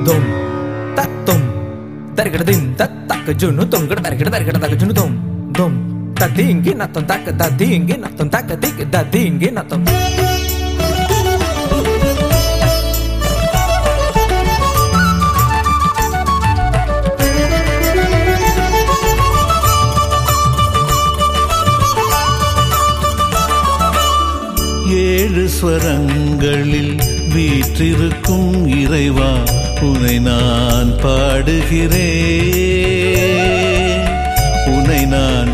தும் தத்தும் தருகட திம் தத் தக்க ஜுனு தொங்கட தருகட தருகட தக்க ஜுனு தும் தும் தத்தி இங்கி நத்தம் தக்க தத்தி இங்கி நத்தம் தக்க திக்கு தத்தி இங்கி நத்தம் ஏழு ஸ்வரங்களில் வீற்றிருக்கும் இறைவா உனை நான் பாடுகிறேன் உனை நான்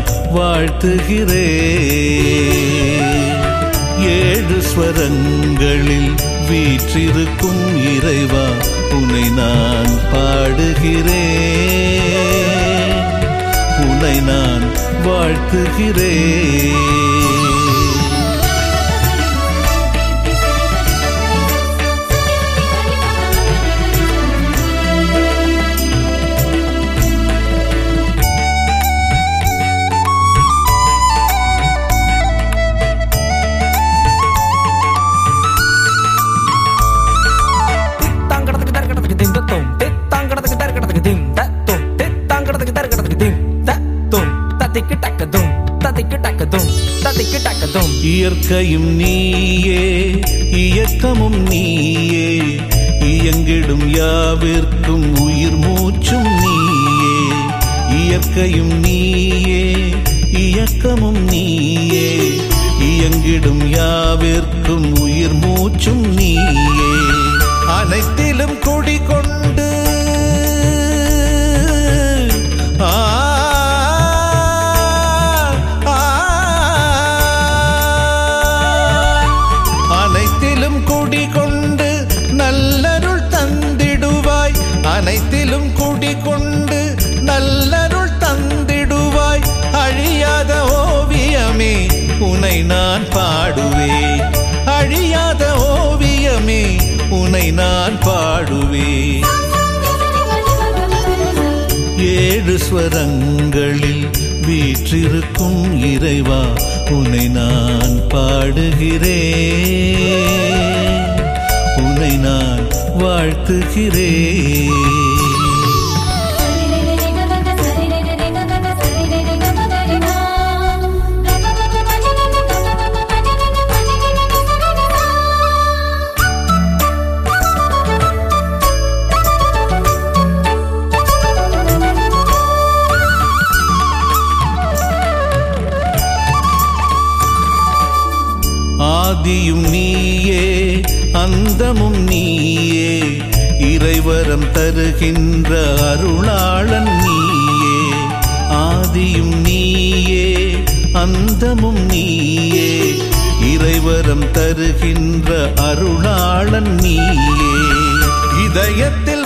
வாழ்த்துகிறேன் ஏழு ஸ்வரங்களில் வீற்றிருக்கும் இறைவா உனை நான் பாடுகிறேன் உனை நான் வாழ்த்துகிறேன் தாங்கடத்துக்கு தருகடத்துக்கு திம் தத்தும் தாங்கடத்துக்கு தருகடத்துக்கு திம் தத்தும் தாங்கடத்துக்கு தருகடத்துக்கு திம் தத்தும் தத்திக்கு டக்கதும் தத்திக்கு டக்கதும் தத்திக்கு டக்கதும் இயற்கையும் நீயே இயக்கமும் நீயே இயங்கிடும் யாவிற்கும் உயிர் மூச்சும் நீயே இயற்கையும் நீயே இயக்கமும் நீயே இயங்கிடும் யாவிற்கும் உயிர் மூச்சும் நீயே அனைத்திலும் குடிகொண்டு ஆ ஆ, அனைத்திலும் குடிகொண்டு நல்லருள் தந்திடுவாய் அனைத்திலும் குடிகொண்டு நல்லருள் தந்திடுவாய் அழியாத ஓவியமே உனை நான் பாடுவேன் அழியாத ஓவியமே உனை நான் பாடுவேன் ஏழு ஸ்வரங்களில் வீற்றிருக்கும் இறைவா உன்னை நான் பாடுகிறேன் உன்னை நான் வாழ்த்துகிறேன் ஆதியும் நீயே அந்தமும் நீயே இறைவரம் தருகின்ற அருளாளன் நீயே ஆதியும் நீயே அந்தமும் நீயே இறைவரம் தருகின்ற அருளாளன் நீயே இதயத்தில்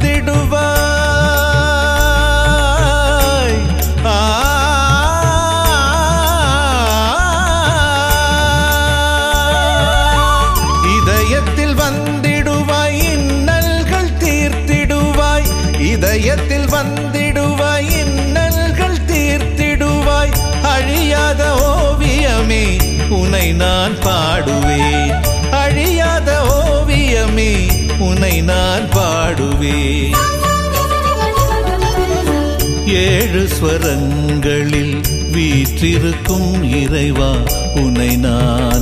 வந்திடுவாய் ஆ இதயத்தில் வந்திடுவாய் இன்னல்கள் தீர்த்திடுவாய் இதயத்தில் வந்திடுவாய் இன்னல்கள் தீர்த்திடுவாய் அழியாத ஓவியமே உனை நான் பாடுவேன் அழியாத ஓவியமே உனை நான் பாடுவேன் ஏழு ஸ்வரங்களில் வீற்றிருக்கும் இறைவா உன்னை நான்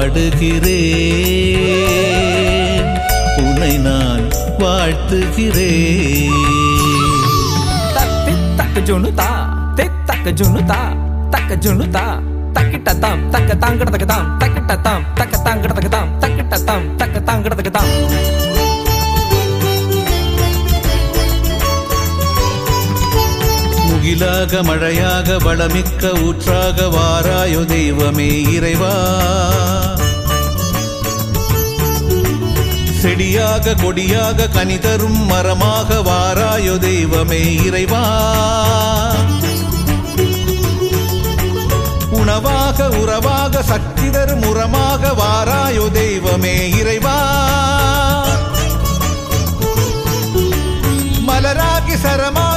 பாடுகிறேன் உன்னை நான் வாழ்த்துகிறேன் தத்தி தக்க ஜுனு தா தி தக்க ஜுனு தா தக்க ஜுனு தா தக்கிட்ட தாம் தக்க தாங்கடதක தாம் தக்கிட்ட தாம் தக்க தாங்கடதක தாம் தக்கிட்ட தாம் தக்க தாங்கடதක தாம் முகிலாக மழையாக வளமிக்க ஊற்றாக வாராயோ தெய்வமே இறைவா செடியாக கொடியாக கனி தரும் மரமாக வாராயோ தெய்வமே இறைவா உணவாக உறவாக சக்தி தரும் உரமாக வாராயோ தெய்வமே இறைவா மலராகி சரமா